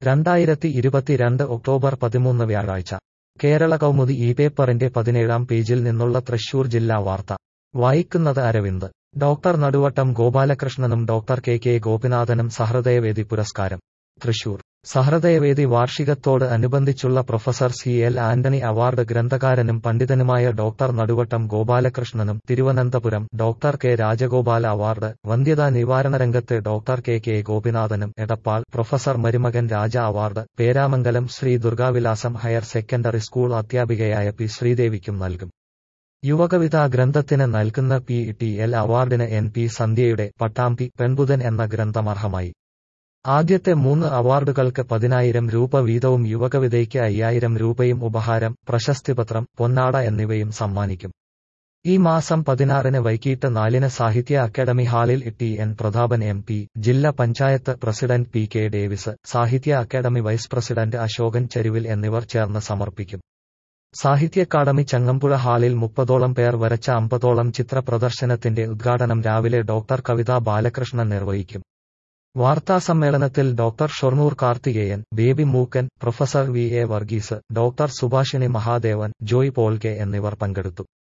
രണ്ടായിരത്തി ഇരുപത്തിരണ്ട് ഒക്ടോബർ പതിമൂന്ന് വ്യാഴാഴ്ച കേരള കൗമുദി ഈ പേപ്പറിന്റെ പതിനേഴാം പേജിൽ നിന്നുള്ള തൃശൂർ ജില്ലാ വാർത്ത വായിക്കുന്നത് അരവിന്ദ് ഡോക്ടർ നടുവട്ടം ഗോപാലകൃഷ്ണനും ഡോക്ടർ കെ കെ ഗോപിനാഥനും സഹൃദയവേദി പുരസ്കാരം തൃശൂർ സഹൃദയവേദി വാർഷികത്തോട് അനുബന്ധിച്ചുള്ള professor C L Antony award ഗ്രന്ഥകാരനും പണ്ഡിതനുമായ ഡോക്ടർ നടുവട്ടം ഗോപാലകൃഷ്ണനും Thiruvananthapuram doctor K Rajagopala award വന്ധ്യതാ നിവാരണ രംഗത്ത് ഡോക്ടർ കെ കെ ഗോപിനാഥനും എടപ്പാൾ പ്രൊഫസർ മരുമകൻ Raja award Peramangalam Sree Durgavilasam higher secondary school അധ്യാപികയായ പി ശ്രീദേവിക്കും നൽകും യുവകവിതാ ഗ്രന്ഥത്തിന് നൽകുന്ന പി ടി എൽ അവാർഡിന് എൻ പി സന്ധ്യയുടെ പട്ടാമ്പി പെൺബുധൻ എന്ന ഗ്രന്ഥം അർഹമായി ആദ്യത്തെ മൂന്ന് അവാർഡുകൾക്ക് പതിനായിരം രൂപ വീതവും യുവകവിതയ്ക്ക് അയ്യായിരം രൂപയും ഉപഹാരം പ്രശസ്തിപത്രം പൊന്നാട എന്നിവയും സമ്മാനിക്കും ഈ മാസം പതിനാറിന് വൈകിട്ട് നാലിന് സാഹിത്യ അക്കാദമി ഹാളിൽ T N Prathapan M P ജില്ലാ panchayat president P K Davis സാഹിത്യ academy vice president Asokan Cheruvil എന്നിവർ ചേർന്ന് സമർപ്പിക്കും സാഹിത്യ അക്കാദമി ചങ്ങമ്പുഴ ഹാളിൽ മുപ്പതോളം പേർ വരച്ച അമ്പതോളം ചിത്ര പ്രദർശനത്തിന്റെ ഉദ്ഘാടനം രാവിലെ ഡോക്ടർ കവിത ബാലകൃഷ്ണൻ നിർവഹിക്കും വാർത്താസമ്മേളനത്തിൽ doctor Shoranur Karthikeyan Baby Mookkan professor V A Varghese doctor Subhashini Mahadevan Joy Paul K എന്നിവർ പങ്കെടുത്തു